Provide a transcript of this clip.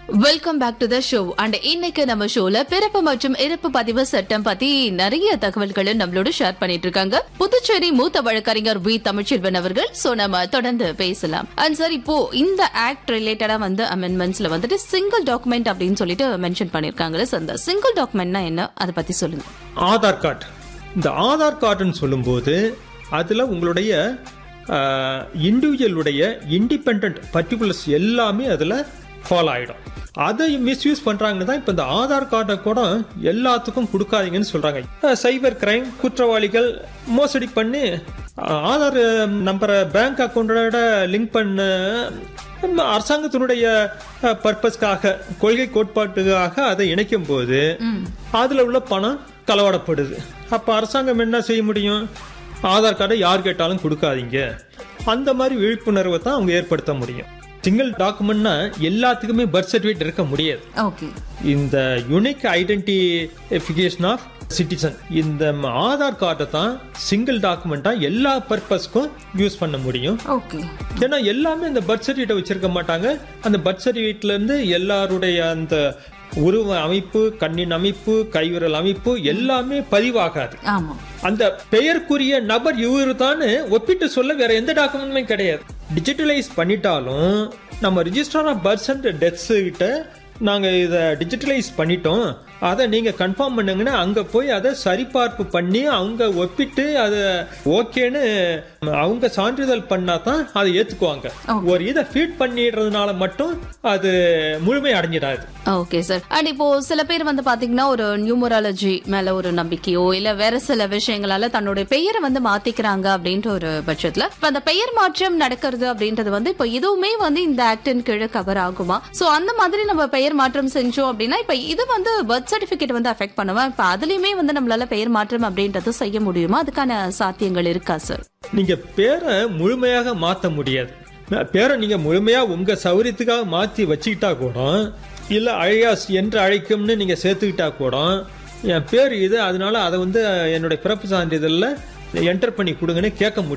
welcome back to the show and இன்னைக்கு நம்ம ஷோல பிறப்பு மற்றும் இறப்பு பதிவு சட்டம் பத்தி நிறைய தகவல்களை நம்மளோட ஷேர் பண்ணிட்டு இருக்காங்க புதுச்சேரி மூத்த வழக்கறிஞர் வி தமிழ்ச்செல்வன் அவர்கள் சோ நம்ம தொடர்ந்து பேசலாம் அண்ட் சார் இப்போ இந்த ஆக்ட் ரிலேட்டடா வந்து அமெண்ட்மெண்ட்ஸ்ல வந்துட்டு சிங்கிள் டாக்குமெண்ட் அப்படின்னு சொல்லிட்டு மென்ஷன் பண்ணிருக்காங்கல்ல சார் அந்த சிங்கிள் டாக்குமெண்ட்னா என்ன அதை பத்தி சொல்லுங்க ஆதார் கார்டு இந்த ஆதார் கார்டுன்னு சொல்லும்போது அதில் உங்களுடைய இண்டிவிஜுவலுடைய இண்டிபெண்ட் பர்டிகுலர்ஸ் எல்லாமே அதில் ஃபாலோ ஆகிடும் அதை மிஸ்யூஸ் பண்ணுறாங்கன்னு தான் இப்போ இந்த ஆதார் கார்டை கூட எல்லாத்துக்கும் கொடுக்காதீங்கன்னு சொல்கிறாங்க சைபர் கிரைம் குற்றவாளிகள் மோசடி பண்ணி அஹ், ஆதார் நம்பரை பேங்க் அக்கௌண்டோட லிங்க் பண்ண நம்ம அரசாங்கத்தினுடைய பர்பஸ்க்காக கொள்கை கோட்பாட்டுக்காக அதை இணைக்கும் போது அதுல உள்ள பணம் களவாடப்படுது அப்ப அரசாங்கம் என்ன செய்ய முடியும் ஆதார் கார்டை யார் கேட்டாலும் கொடுக்காதீங்க அந்த மாதிரி விழிப்புணர்வை தான் அவங்க ஏற்படுத்த முடியும் சிங்கிள் டாக்குமெண்ட்னா எல்லாத்துக்குமே பர்த் சர்டிஃபிகேட் இருக்க முடியாது ஓகே இந்த யுனிக் ஐடென்டிஃபிகேஷன் ஆஃப் சிட்டிசன் இந்த ஆதார் கார்டை தான் சிங்கிள் டாக்குமெண்டா எல்லா பர்பஸ்க்கும் யூஸ் பண்ண முடியும் ஓகே ஏன்னா எல்லாமே அந்த பர்த் சர்டிஃபிகேட் வச்சிருக்க மாட்டாங்க அந்த பர்த் சர்டிஃபிகேட்ல இருந்து எல்லாருடைய அந்த உருவ அமைப்பு கண்ணின் அமைப்பு கைவிரல் அமைப்பு எல்லாமே பதிவாகாது ஆமா அந்த பெயருக்குரிய நபர் இவரு தான் ஒப்பிட்டு சொல்ல வேற எந்த டாக்குமெண்ட்டுமே கிடையாது டிஜிட்டலைஸ் பண்ணிட்டாலும் நம்ம register of births and deaths கிட்ட நாங்க இதை டிஜிட்டலைஸ் பண்ணிட்டோம் அதை நீங்க கன்ஃபார்ம் பண்ணுங்கன்னா அங்க போய் அதை சரிபார்ப்பு பண்ணி அவங்க ஒப்பிட்டு அதை ஓகேன்னு அவங்க சான்றிதழ் பண்ணா தான் அதை ஏத்துக்குவாங்க ஒரு இதை ஃபீட் பண்ணிடுறதுனால மட்டும் அது முழுமை அடைஞ்சிடாது ஓகே சார் அண்ட் இப்போ சில பேர் வந்து பாத்தீங்கன்னா ஒரு நியூமராலஜி மேல ஒரு நம்பிக்கையோ இல்ல வேற சில விஷயங்களால தன்னுடைய பெயரை வந்து மாத்திக்கிறாங்க அப்படின்ற ஒரு பட்சத்துல இப்ப அந்த பெயர் மாற்றம் நடக்கிறது அப்படின்றது வந்து இப்போ இதுவுமே வந்து இந்த ஆக்டின் கீழே கவர் ஆகுமா சோ அந்த மாதிரி நம்ம பெயர் மாற்றம் செஞ்சோம் அப்படின்னா இப்ப இது வந்து பர்த் சர்டிபிகேட் வந்து அஃபெக்ட் பண்ணுமா இப்ப அதுலயுமே வந்து நம்மளால பெயர் மாற்றம் அப்படின்றது செய்ய முடியுமா அதுக்கான சாத்தியங்கள் இருக்கா சார் நீங்க பேரை முழுமையாக மாத்த முடியாது பேரை நீங்க முழுமையா உங்க சௌரியத்துக்காக மாத்தி வச்சுக்கிட்டா கூட இல்ல அழியாஸ் என்று அழைக்கும்னு நீங்க சேர்த்துக்கிட்டா கூட என் பேர் இது அதனால அதை வந்து என்னுடைய பிறப்பு சான்றிதழ்ல என்டர் பண்ணி கொடுங்கன்னு கேட்க முடியும்